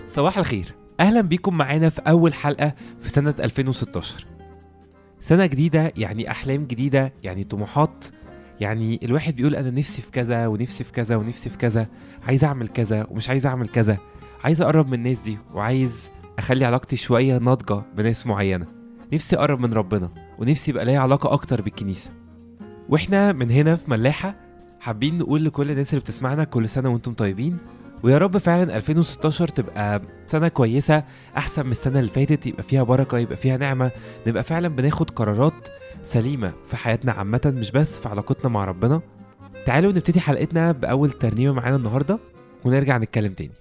صباح الخير اهلا بيكم معانا في اول حلقه في سنه 2016 سنه جديده يعني احلام جديده يعني طموحات يعني الواحد بيقول انا نفسي في كذا ونفسي في كذا ونفسي في كذا عايز اعمل كذا ومش عايز اعمل كذا عايز اقرب من الناس دي وعايز اخلي علاقتي شويه ناضجه بناس معينه نفسي اقرب من ربنا ونفسي يبقى ليا علاقه اكتر بالكنيسه واحنا من هنا في ملاحه حابين نقول لكل الناس اللي بتسمعنا كل سنه وانتم طيبين ويا رب فعلا 2016 تبقى سنة كويسة أحسن من السنة اللي فاتت يبقى فيها بركة يبقى فيها نعمة نبقى فعلا بناخد قرارات سليمة في حياتنا عامة مش بس في علاقتنا مع ربنا تعالوا نبتدي حلقتنا بأول ترنيمة معانا النهاردة ونرجع نتكلم تاني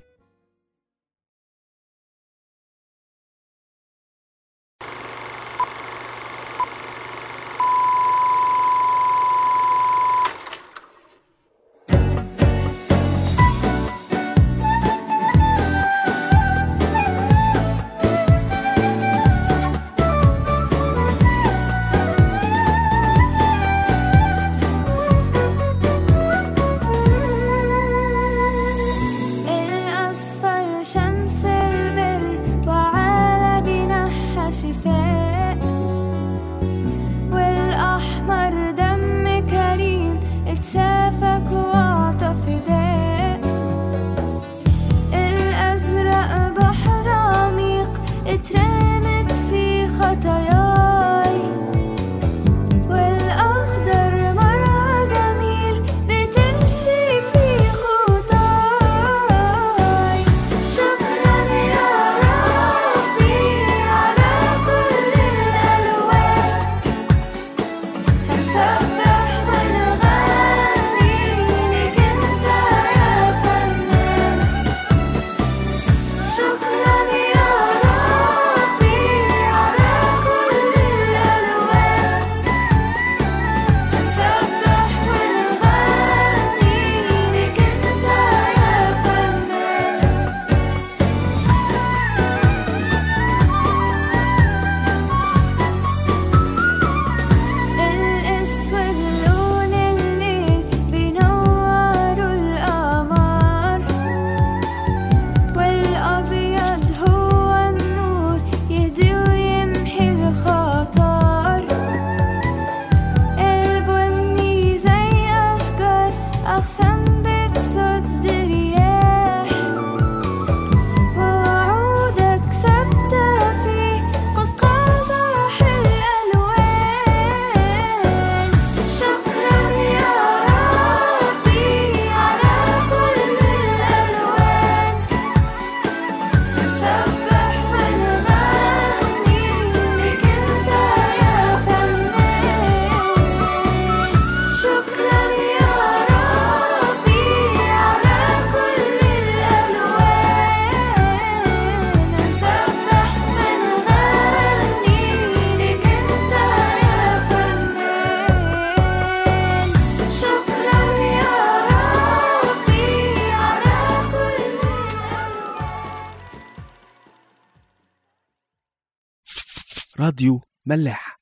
الأصفر شمس البر وعلى جناحها شفاء والأحمر دم كريم اتسافك وعطى فداء الأزرق بحر عميق اترمت في خطاياي والأخضر مرعى جميل بتمشي في خطاي شكرا يا ربي على كل الألوان هنسبح ونغني ليك انت يا فنان شكرا يا ربي على كل الألوان هنسبح ونغني ليك انت يا فنان الأسود لون الليل بينوروا القمر والأبيض هو النور يهدي ويمحي الخطر البني زي أشجار أغصان بتصد رياح ووعودك ثابتة في قصقاصح الألوان شكرا يا ربي على كل الألوان نسبح ونغني ليك انت يا فنان شكرا يا ربي على كل الألوان نسبح ونغني ليك انت يا فنان شكرا يا ربي على كل الألوان راديو ملاح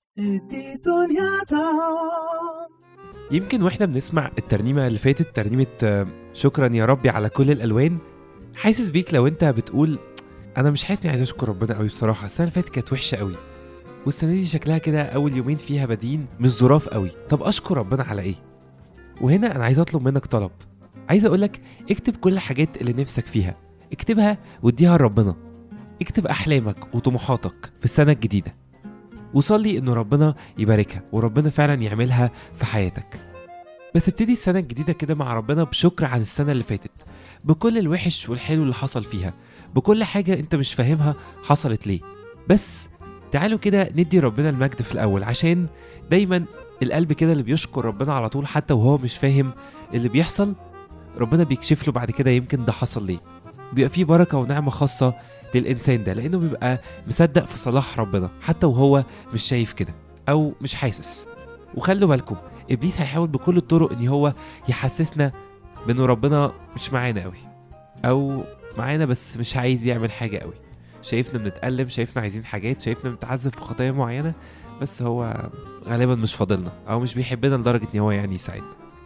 يمكن واحنا بنسمع الترنيمة اللي فاتت ترنيمة آه، شكرا يا ربي على كل الألوان حاسس بيك لو انت بتقول انا مش حاسس اني عايز اشكر ربنا قوي بصراحة السنة اللي فاتت كانت وحشة قوي والسنة دي شكلها كده أول يومين فيها بادين مش ظراف قوي طب أشكر ربنا على إيه؟ وهنا أنا عايز أطلب منك طلب عايز أقولك اكتب كل الحاجات اللي نفسك فيها اكتبها واديها لربنا اكتب أحلامك وطموحاتك في السنة الجديدة وصلي إنه ربنا يباركها وربنا فعلا يعملها في حياتك بس ابتدي السنة الجديدة كده مع ربنا بشكر عن السنة اللي فاتت بكل الوحش والحلو اللي حصل فيها بكل حاجة انت مش فاهمها حصلت ليه بس تعالوا كده ندي ربنا المجد في الأول عشان دايما القلب كده اللي بيشكر ربنا على طول حتى وهو مش فاهم اللي بيحصل ربنا بيكشف له بعد كده يمكن ده حصل ليه بيبقى فيه بركة ونعمة خاصة للإنسان ده لأنه بيبقى مصدق في صلاح ربنا حتى وهو مش شايف كده أو مش حاسس وخلوا بالكم إبليس هيحاول بكل الطرق إن هو يحسسنا بإنه ربنا مش معانا قوي أو معانا بس مش عايز يعمل حاجة قوي شايفنا بنتألم شايفنا عايزين حاجات شايفنا بنتعذب في خطايا معينة بس هو غالبا مش فاضلنا او مش بيحبنا لدرجة ان هو يعني يساعدنا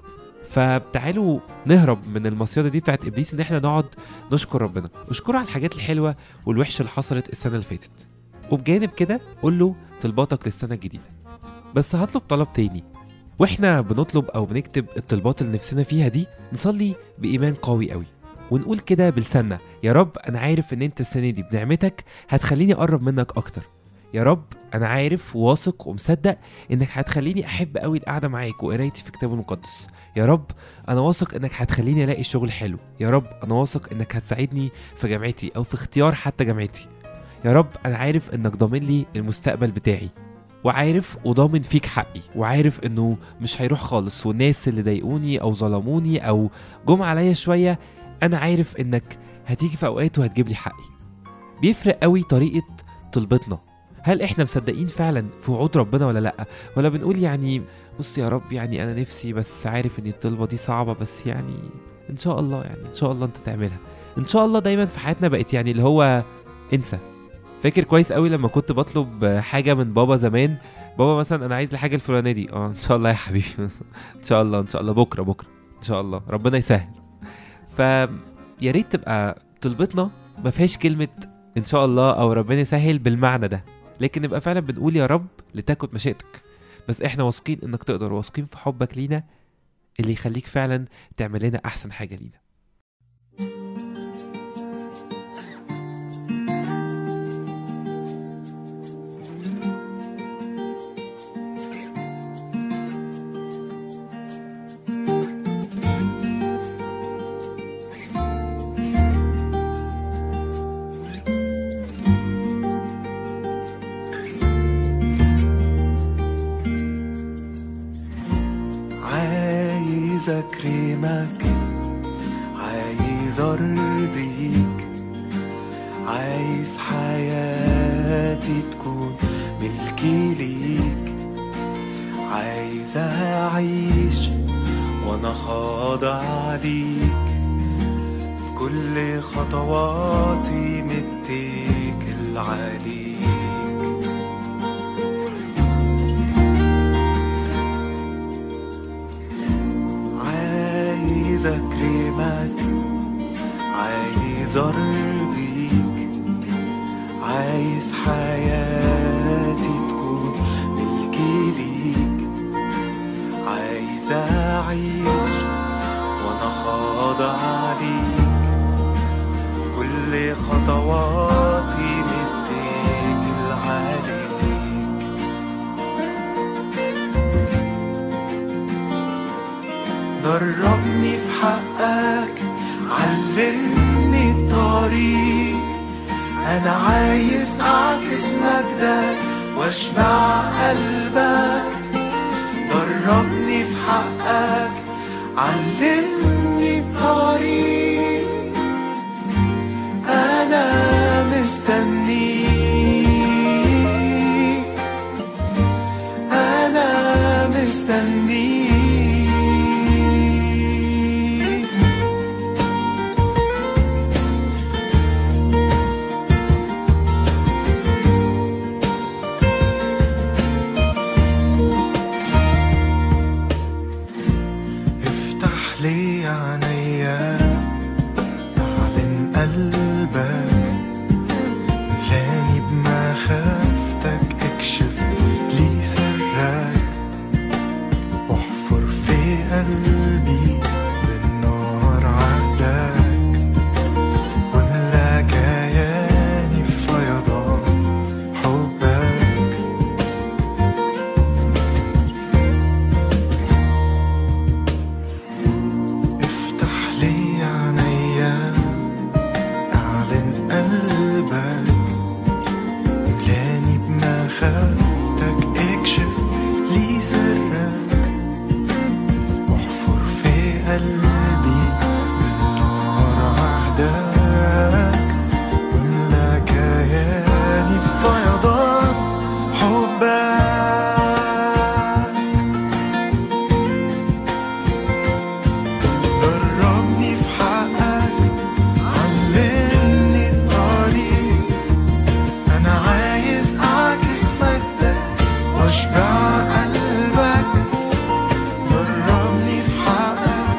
فتعالوا نهرب من المصيدة دي بتاعت ابليس ان احنا نقعد نشكر ربنا اشكره على الحاجات الحلوة والوحشة اللي حصلت السنة اللي فاتت وبجانب كده قول له طلباتك للسنة الجديدة بس هطلب طلب تاني واحنا بنطلب او بنكتب الطلبات اللي نفسنا فيها دي نصلي بايمان قوي قوي ونقول كده بلساننا يا رب انا عارف ان انت السنه دي بنعمتك هتخليني اقرب منك اكتر يا رب انا عارف واثق ومصدق انك هتخليني احب قوي القعده معاك وقرايتي في الكتاب المقدس يا رب انا واثق انك هتخليني الاقي شغل حلو يا رب انا واثق انك هتساعدني في جامعتي او في اختيار حتى جامعتي يا رب انا عارف انك ضامن لي المستقبل بتاعي وعارف وضامن فيك حقي وعارف انه مش هيروح خالص والناس اللي ضايقوني او ظلموني او جم عليا شويه انا عارف انك هتيجي في اوقات وهتجيب لي حقي بيفرق قوي طريقه طلبتنا هل احنا مصدقين فعلا في وعود ربنا ولا لا ولا بنقول يعني بص يا رب يعني انا نفسي بس عارف ان الطلبه دي صعبه بس يعني ان شاء الله يعني ان شاء الله انت تعملها ان شاء الله دايما في حياتنا بقت يعني اللي هو انسى فاكر كويس قوي لما كنت بطلب حاجه من بابا زمان بابا مثلا انا عايز الحاجه الفلانيه دي اه ان شاء الله يا حبيبي ان شاء الله ان شاء الله بكره بكره ان شاء الله ربنا يسهل فيا ريت تبقى طلبتنا ما فيهاش كلمه ان شاء الله او ربنا يسهل بالمعنى ده لكن نبقى فعلا بنقول يا رب لتكن مشيئتك بس احنا واثقين انك تقدر واثقين في حبك لينا اللي يخليك فعلا تعمل لنا احسن حاجه لينا عايز اكرمك عايز ارضيك عايز حياتي تكون ملكي ليك عايز اعيش وانا خاضع ليك في كل خطواتي متكل عليك عايز اكرمك عايز ارضيك عايز حياتي تكون ملكي ليك عايز اعيش وانا خاضع ليك في كل خطواتي متكل عليك دربني في حقك علمني الطريق انا عايز اعكس مجدك واشبع قلبك دربني في حقك علمني الطريق انا مستنيك انا مستنيك افتح لي عينيا اعلن قلبك لاني بمخافتك اكشف لي سرك واحفر في قلبي بالنار عهدك واملا كياني فيضان حبك افتح لي عينيا اعلن قلبك ملاني بمخافتك اكشف لي سرك واحفر في قلبي بالنار عهدك واملا كياني بفيضان حبك دربني في حقك علمني الطريق انا عايز اعكس مجدك واشبع قلبك دربني في حقك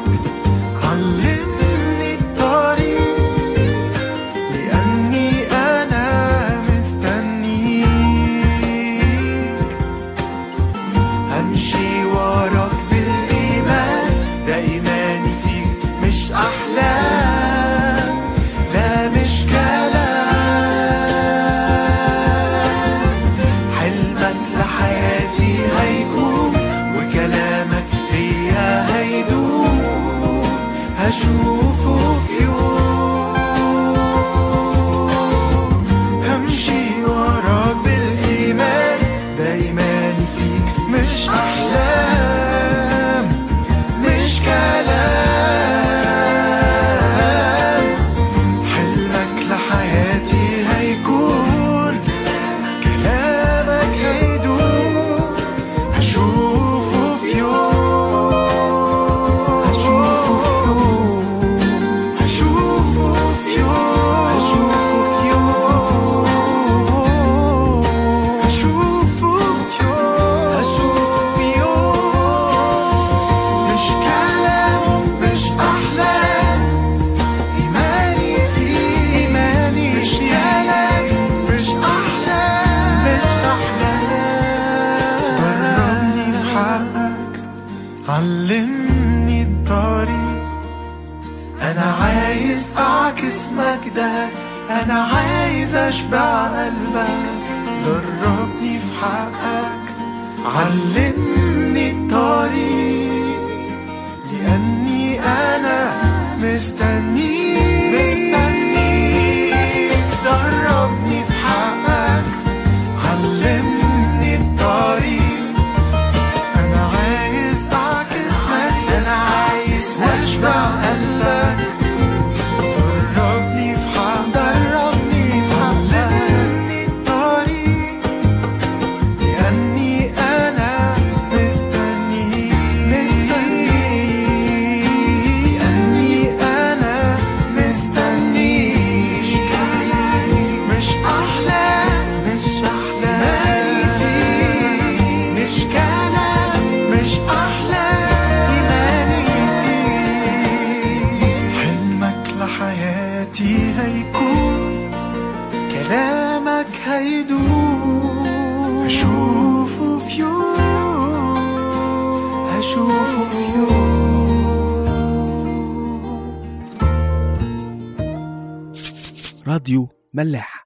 همشي وراك بالإيمان ده إيماني فيك مش أحلام لا مش كلام حلمك لحياتي هيكون وكلامك ليا هيدوم هشوفه في يوم همشي وراك بالإيمان ده إيماني فيك مش أحلام مش كلام حلمك لحياتي هيكون كلامك هيدوم هشوفه في يوم هشوفه في يوم هشوفه في يوم هشوفه في يوم هشوفه في يوم هشوفه في يوم مش كلام مش أحلام إيماني فيه إيماني مش كلام مش أحلام مش أحلام دربني في حقك علمني الطريق أنا عايز أعكس مجدك أنا عايز أشبع قلبك دربني في حقك علمني الطريق لأني أنا مستنيك مستنيك دربني في حقك علمني الطريق أنا عايز أعكس مجدك أنا عايز أشبع قلبك دربني في حقك دربني في حقك علمني الطريق لأني أنا مستنيك مستنيك لأني أنا مستنيك مش أحلى مش أحلى مالي فيك مش كلام مش أحلى إيماني فيك حلمك لحياتي هيكون كلامك هيدوم هشوفه في يوم هشوفه في يوم راديو ملاح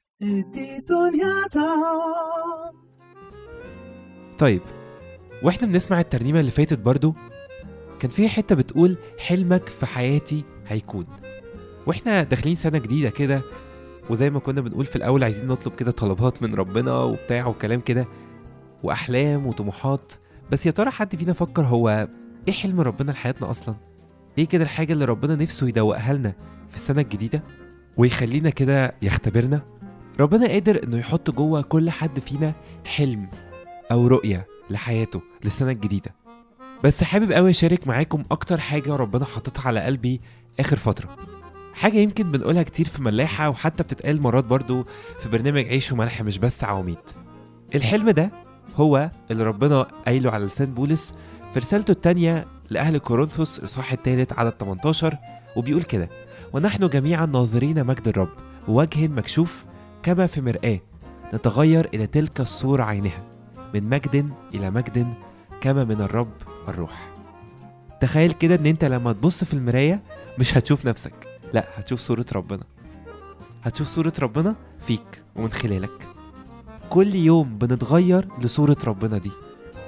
طيب واحنا بنسمع الترنيمة اللي فاتت برضو كان فيها حتة بتقول حلمك في حياتي هيكون واحنا داخلين سنة جديدة كده وزي ما كنا بنقول في الأول عايزين نطلب كده طلبات من ربنا وبتاع وكلام كده وأحلام وطموحات بس يا ترى حد فينا فكر هو إيه حلم ربنا لحياتنا أصلا؟ إيه كده الحاجة اللي ربنا نفسه يدوقها لنا في السنة الجديدة ويخلينا كده يختبرنا؟ ربنا قادر إنه يحط جوه كل حد فينا حلم أو رؤية لحياته للسنة الجديدة بس حابب قوي أشارك معاكم أكتر حاجة ربنا حاططها على قلبي آخر فترة حاجة يمكن بنقولها كتير في ملاحة وحتى بتتقال مرات برضو في برنامج عيش وملح مش بس عواميد الحلم ده هو اللي ربنا قايله على لسان بولس في رسالته التانية لأهل كورنثوس الإصحاح الثالث عدد 18 وبيقول كده ونحن جميعا ناظرين مجد الرب ووجه مكشوف كما في مرآة نتغير إلى تلك الصورة عينها من مجد إلى مجد كما من الرب الروح تخيل كده ان انت لما تبص في المراية مش هتشوف نفسك لا هتشوف صورة ربنا هتشوف صورة ربنا فيك ومن خلالك كل يوم بنتغير لصورة ربنا دي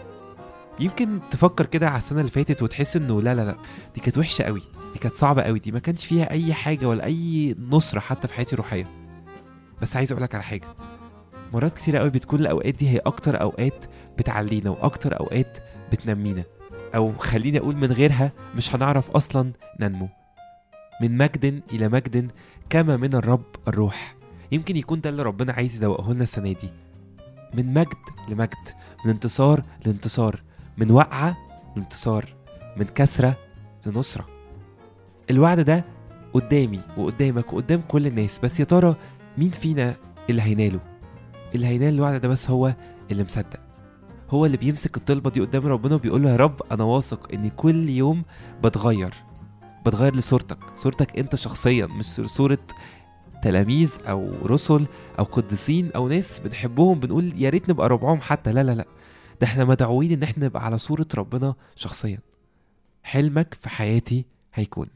يمكن تفكر كده على السنة اللي فاتت وتحس انه لا لا لا دي كانت وحشة قوي دي كانت صعبة قوي دي ما كانش فيها اي حاجة ولا اي نصرة حتى في حياتي الروحية بس عايز اقولك على حاجة مرات كتيرة قوي بتكون الاوقات دي هي اكتر اوقات بتعلينا واكتر اوقات بتنمينا او خليني اقول من غيرها مش هنعرف اصلا ننمو من مجد الى مجد كما من الرب الروح يمكن يكون ده اللي ربنا عايز يدوقه لنا السنه دي من مجد لمجد من انتصار لانتصار من وقعه لانتصار من كسره لنصره الوعد ده قدامي وقدامك وقدام كل الناس بس يا ترى مين فينا اللي هيناله اللي هينال الوعد ده بس هو اللي مصدق هو اللي بيمسك الطلبة دي قدام ربنا وبيقول له يا رب أنا واثق إني كل يوم بتغير بتغير لصورتك صورتك أنت شخصيا مش صورة تلاميذ أو رسل أو قديسين أو ناس بنحبهم بنقول يا ريت نبقى ربعهم حتى لا لا لا ده احنا مدعوين ان احنا نبقى على صورة ربنا شخصيا حلمك في حياتي هيكون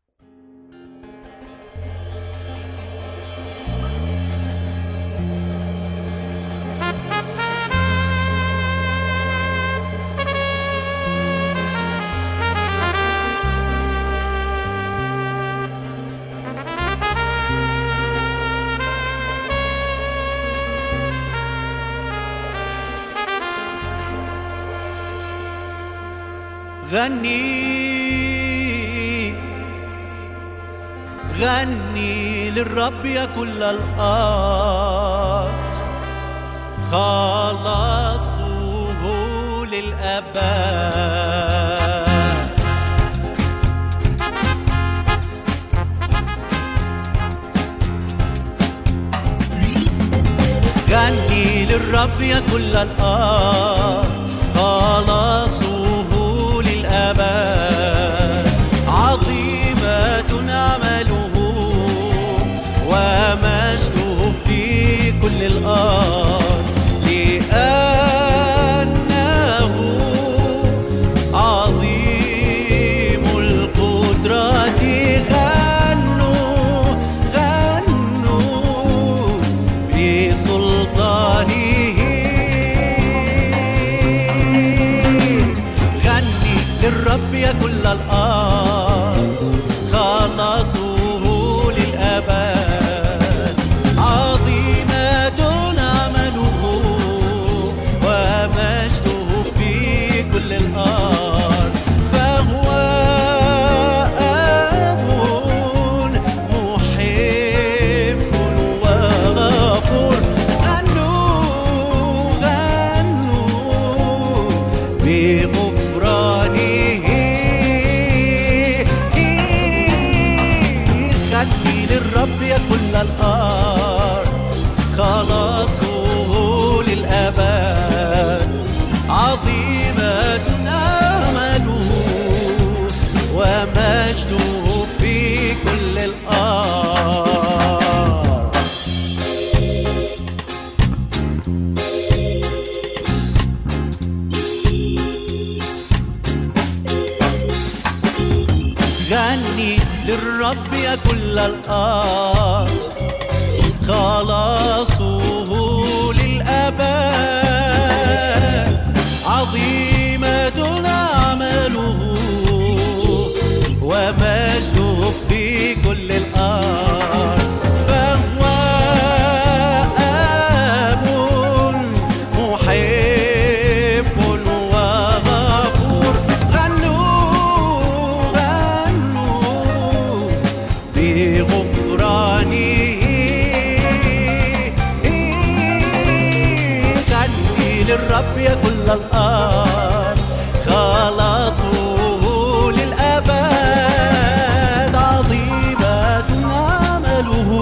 غني غني للرب يا كل الأرض خلاصه للأبد غني للرب يا كل الأرض خلاصه للأبد عظيمة أعماله ومجده في كل الأرض لأنه عظيم القدرة غنوا غنوا بسلطانه غني للرب يا كل الأرض خلاصه للأبد عظيمة عمله ومجده في كل الأرض فهو أب محب وغفور غنوا غنوا بغفرانه غني للرب يا كل الأرض خلاصه للأبد عظيمة أمله ومجده في كل الأرض غني للرب يا كل الأرض خلاصه للأبد عظيمة عمله ومجده في كل الأرض فهو أب محب وغفور غنوا غنوا بغفرانه غني للرب يا كل الأرض خلاصه للأبد عظيمة عمله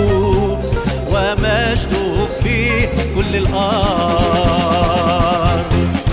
ومجده في كل الأرض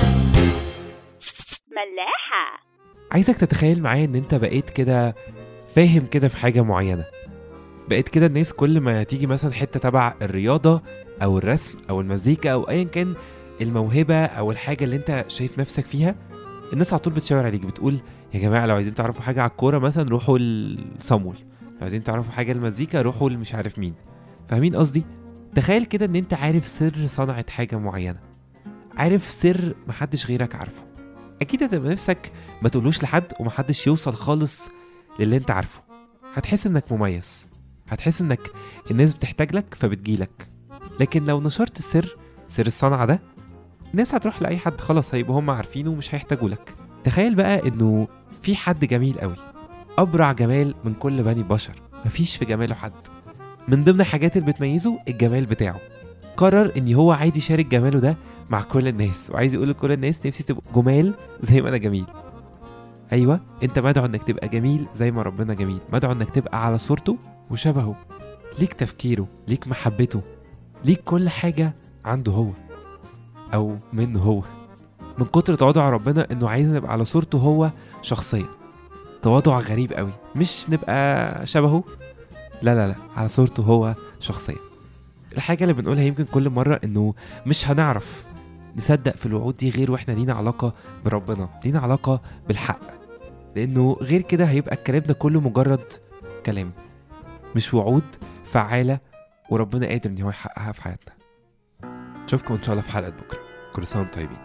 ملاحة عايزك تتخيل معايا ان انت بقيت كده فاهم كده في حاجة معينة بقيت كده الناس كل ما تيجي مثلا حتة تبع الرياضة او الرسم او المزيكا او ايا كان الموهبة او الحاجة اللي انت شايف نفسك فيها الناس على طول بتشاور عليك بتقول يا جماعة لو عايزين تعرفوا حاجة على الكورة مثلا روحوا لصامول لو عايزين تعرفوا حاجة المزيكا روحوا لمش عارف مين فاهمين قصدي تخيل كده ان انت عارف سر صنعة حاجة معينة عارف سر محدش غيرك عارفه اكيد هتبقى نفسك ما تقولوش لحد ومحدش يوصل خالص للي انت عارفه هتحس انك مميز هتحس انك الناس بتحتاج لك فبتجيلك لكن لو نشرت السر سر الصنعة ده الناس هتروح لأي حد خلاص هيبقوا هم عارفينه ومش هيحتاجوا لك تخيل بقى انه في حد جميل قوي أبرع جمال من كل بني البشر مفيش في جماله حد من ضمن الحاجات اللي بتميزه الجمال بتاعه قرر ان هو عايز يشارك جماله ده مع كل الناس وعايز يقول لكل الناس نفسي تبقوا جمال زي ما انا جميل ايوه انت مدعو انك تبقى جميل زي ما ربنا جميل مدعو انك تبقى على صورته وشبهه ليك تفكيره ليك محبته ليك كل حاجة عنده هو أو منه هو من كتر تواضع ربنا إنه عايز نبقى على صورته هو شخصيا تواضع غريب قوي مش نبقى شبهه لا لا لا على صورته هو شخصيا الحاجة اللي بنقولها يمكن كل مرة إنه مش هنعرف نصدق في الوعود دي غير واحنا لينا علاقة بربنا لينا علاقة بالحق لأنه غير كده هيبقى الكلام ده كله مجرد كلام مش وعود فعالة وربنا قادر إن هو يحققها في حياتنا نشوفكم إن شاء الله في حلقة بكرة كل سنة وانتم طيبين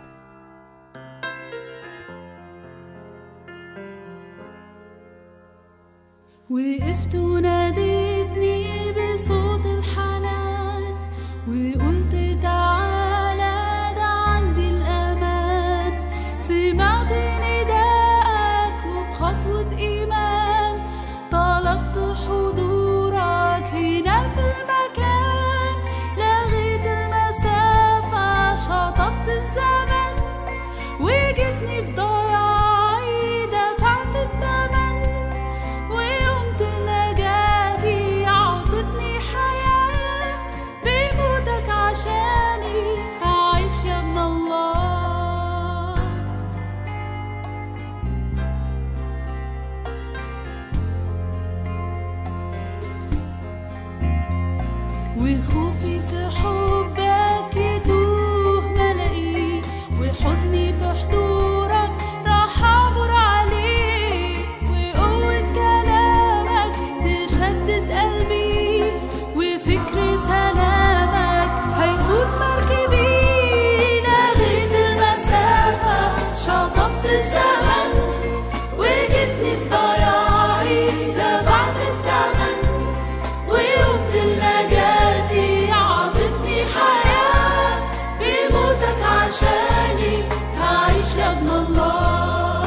وقفت وناديتني بصوت الحنان وقلت تعالى ده عندي الأمان سمعت نداءك وبخطوة إيمان طلبت حضورك هنا في المكان لغيت المسافة شطبت الزمن وجيتني في ضياعي دفعت الثمن وقمت لنجاتي عطتني حياة بموتك عشاني هعيش يا ابن الله وخوفي في حبك يتوه ملاقيه وحزني في حضورك راح اعبر عليه وقوة كلامك تشدد قلبي وفكر سلامك هيقود مركبي لغيت المسافة شطبت الزمن وجيتني في ضياعي دفعت الثمن وقمت لنجاتي عطتني حياة بموتك عشاني هعيش يا ابن الله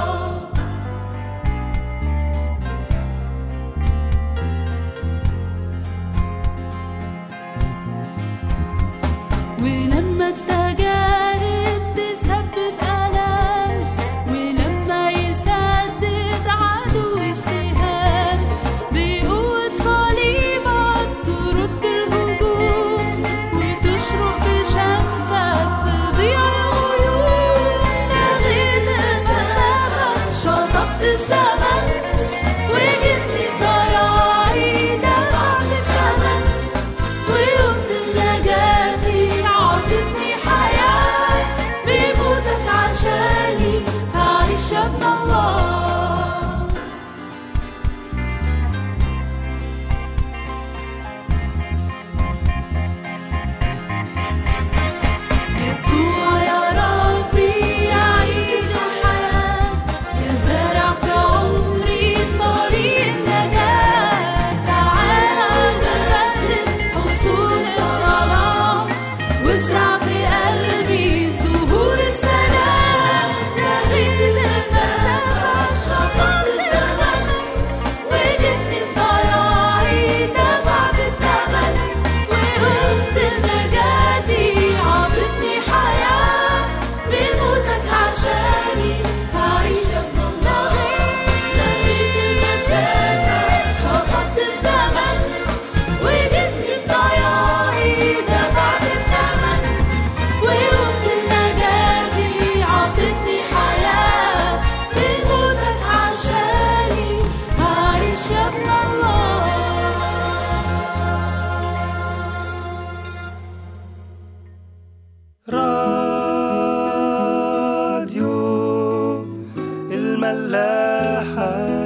ولما التجارب تسبب ألم ولما يسدد عدو السهام بقوة صليبك ترد الهجوم وتشرق بشمسك تضيع الغيوم لغيت المسافة شطبت الزمن وجبت ضياعي دفعت الثمن وقمت لنجاتي عاطفني حياة بموتك عشاني هعيش يا ابن الله يسوع يا ربي يعيد الحياة يا زارع في عمري طريق النجاة تعال بغلب حصول الظلام وازرع في قلبي زهور السلام لغيت المسافة شطط الزمن وجبت في ضياعي دفعت الثمن وقمت لنجاتي عطتني حياة بموتك عشاني هعيش يا ابن الله لغيت المسافة شططت الزمن وجبت في ضياعي دفعت الثمن وقمت لنجاتي عطتني حياة بموتك عشاني هعيش يا ابن الله راديو الملاحة